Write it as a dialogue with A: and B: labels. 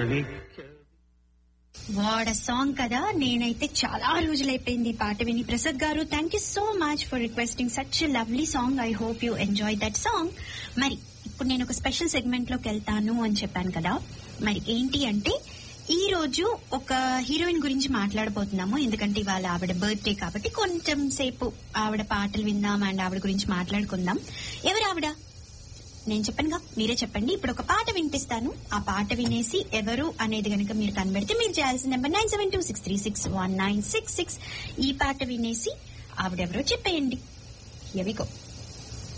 A: మాణిక్య
B: వాడ సాంగ్ కదా నేనైతే చాలా రోజులైపోయింది ఈ పాట విని Prasad garu thank you so much for requesting such lovely song I hope you enjoy that song మరి ఇప్పుడు నేను ఒక స్పెషల్ సెగ్మెంట్ లోకి వెళ్తాను అని చెప్పాను కదా మరి ఏంటి అంటే ఈ రోజు ఒక హీరోయిన్ గురించి మాట్లాడబోతున్నాము ఎందుకంటే ఇవాళ ఆవిడ బర్త్డే కాబట్టి కొంచెం సేపు ఆవిడ పాటలు విందాం అండ్ ఆవిడ గురించి మాట్లాడుకుందాం ఎవరు ఆవిడ నేను చెప్పనుగా మీరే చెప్పండి ఇప్పుడు ఒక పాట వినిపిస్తాను ఆ పాట వినేసి ఎవరు అనేది గనుక మీరు కనబడితే మీరు చేయాల్సిన number nine seven two six three six one nine six six ఈ పాట వినేసి ఆవిడెవరో చెప్పేయండి ఎవికో